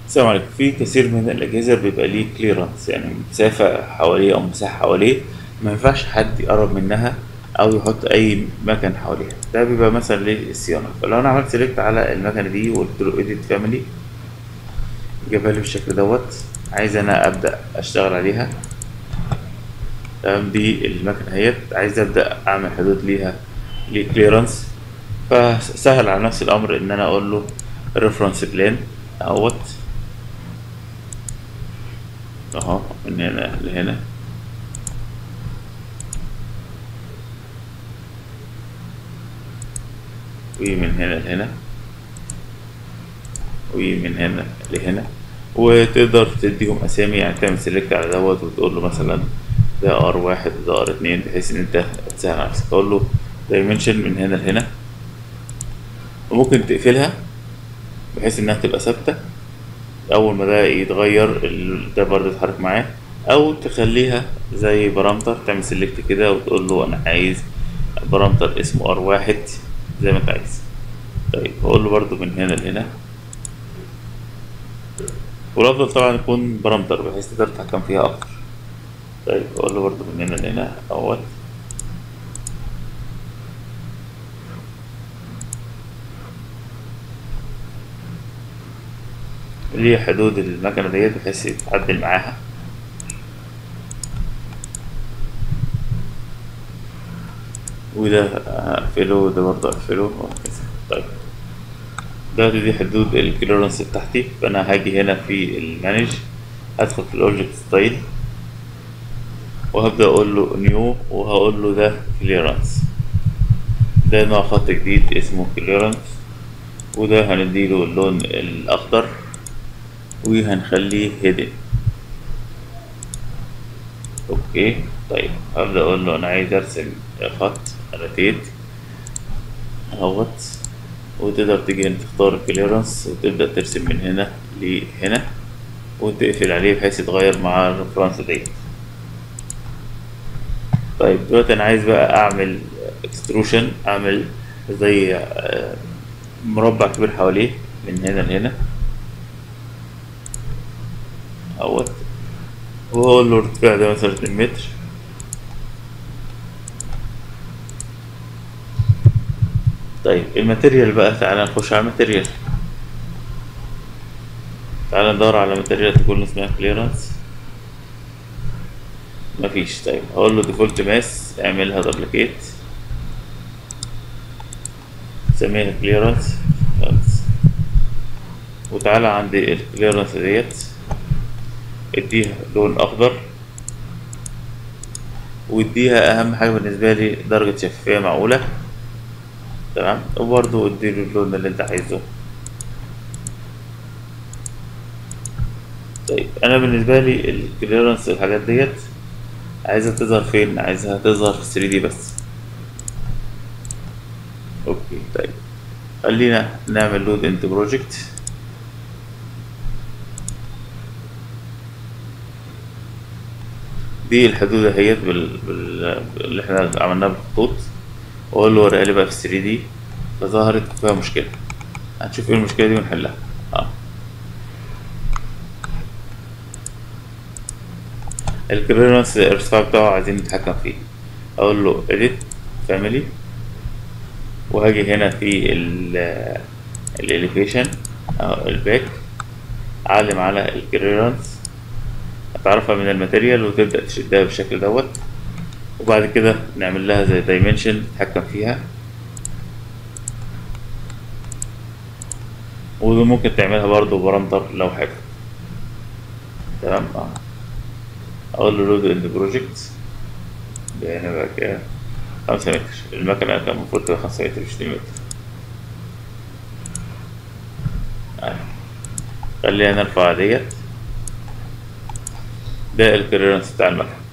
السلام عليكم في كثير من الأجهزة بيبقى ليه كليرنس يعني مسافة حواليه أو مساحة حواليه ما ينفعش حد يقرب منها أو يحط أي مكن حواليها ده بيبقى مثلا للصيانة فلو أنا عملت سيلكت على المكنة دي وقلت له edit family جابها لي بالشكل دوت عايز أنا أبدأ أشتغل عليها تمام دي المكنة اهيت عايز أبدأ أعمل حدود ليها ليه كليرنس فسهل على نفس الأمر إن أنا أقول له reference plane اهوت اهو من هنا لهنا ومن هنا لهنا ومن هنا لهنا وتقدر تديهم اسامي يعني تعمل سيلكت على دوت وتقول له مثلا ده ار واحد وده ار اتنين بحيث ان انت تسهل على نفسك تقول له دايمنشن من هنا لهنا وممكن تقفلها بحيث انها تبقى ثابته اول ما ده يتغير ال- ده برضه يتحرك معاه او تخليها زي بارامتر تعمل سيلكت كده وتقول له انا عايز بارامتر اسمه ار واحد زي ما انت عايز طيب هقول له برضه من هنا لهنا والافضل طبعا يكون بارامتر بحيث تقدر تتحكم فيها اكتر طيب اقول له برضه من هنا لهنا اهوت ليه حدود المكنة ديت بحيث يتعدل معاها وده هقفله وده برضه هقفله وهكذا طيب ده دي حدود الكليرنس بتاعتي فأنا هاجي هنا في المانج هدخل في الأوبجكت ستايل وهبدأ أقول له نيو وهقول له ده كليرنس ده نوع خط جديد اسمه كليرنس وده هنديله اللون الأخضر وهنخليه هيدن اوكي طيب هبدأ اقول له انا عايز ارسم خط روتيت اهوت وتقدر تيجي هنا تختار الكليرنس وتبدأ ترسم من هنا لهنا وتقفل عليه بحيث يتغير مع الريفرنس ديت طيب دلوقتي انا عايز بقى اعمل اكستروشن اعمل زي آه، مربع كبير حواليه من هنا لهنا اهوت وهقول له ارتفاع ده مثلا 2 متر طيب الماتيريال بقى تعالى نخش على الماتيريال تعالى ندور على ماتيريال تكون اسمها كليرنس مفيش طيب هقول له ديفولت ماس اعملها دبليكيت سميها كليرنس وتعالى عند الكليرنس ديت اديها لون اخضر واديها اهم حاجه بالنسبه لي درجه شفافيه معقوله تمام وبرضه اديله اللون اللي انت عايزه طيب انا بالنسبه لي الكليرنس الحاجات ديت عايزها تظهر فين عايزها تظهر في 3 دي بس اوكي طيب خلينا نعمل لود انت بروجكت دي الحدود اهيت بال... بال... اللي احنا عملناها بالخطوط واقول له وريها لي بقى في 3 دي فظهرت فيها مشكله هنشوف ايه المشكله دي ونحلها اه الكليرنس الارتفاع بتاعه عايزين نتحكم فيه اقول له edit family وهاجي هنا في ال الاليفيشن او الباك اعلم على الكليرنس هتعرفها من الماتيريال وتبدأ تشدها بالشكل دوت وبعد كده نعمل لها زي دايمنشن نتحكم فيها وممكن تعملها برضو بارامتر لو حابب تمام اه اقول له لود اند بروجكت ده هنا بقى كده خمسة متر المكنة كان المفروض تبقى خمسة متر مش اتنين متر آه. خلينا نرفع ديت ده الكليرنس بتاع المكنة